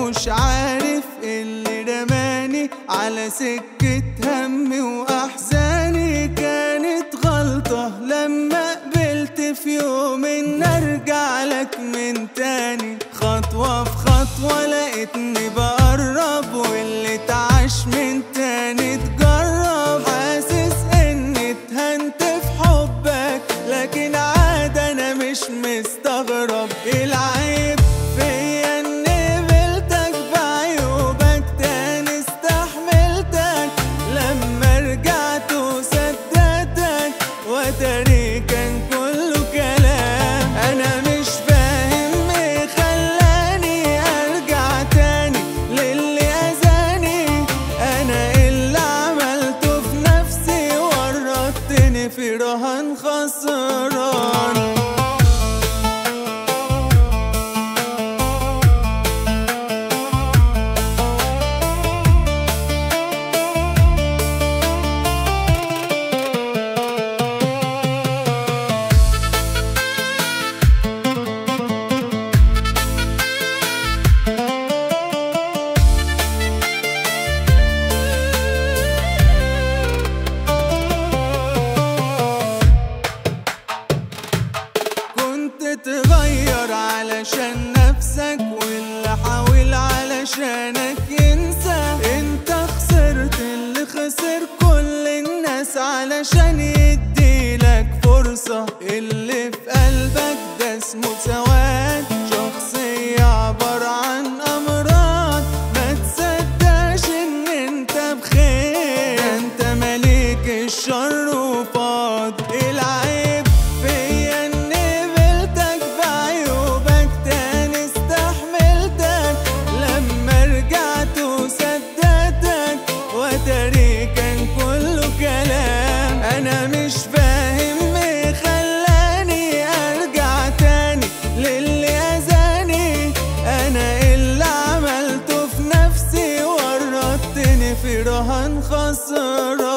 مش عارف اللي رماني على سكة همي وأحزاني كانت غلطة لما قبلت في يوم إن أرجع لك من تاني خطوة في خطوة لقيتني بقرب واللي اتعاش من تاني تجرب حاسس إني اتهنت في حبك لكن عاد أنا مش مستغرب العيب فيا إني قبلتك بعيوبك تاني استحملتك لما رجعت وصدقتك وتاري كان كله كلام أنا مش فاهم إيه خلاني أرجع تاني للي أذاني أنا اللي عملته في نفسي ورطتني في رهان خسران كنت تغير علشان نفسك واللي حاول علشانك ينسى انت خسرت اللي خسر كل الناس علشان يديلك فرصة اللي في قلبك ده اسمه سواد شخصية عبارة عن أمراض ما تصدقش ان انت بخير ده انت مليك الشر وفاض العيب فيا اني قبلتك بعيوبك تاني استحملتك لما رجعت وصدقتك وتاري كان كله كلام انا مش فاهم ايه خلاني ارجع تاني للي اذاني انا اللي عملته في نفسي ورطتني في رهان خسران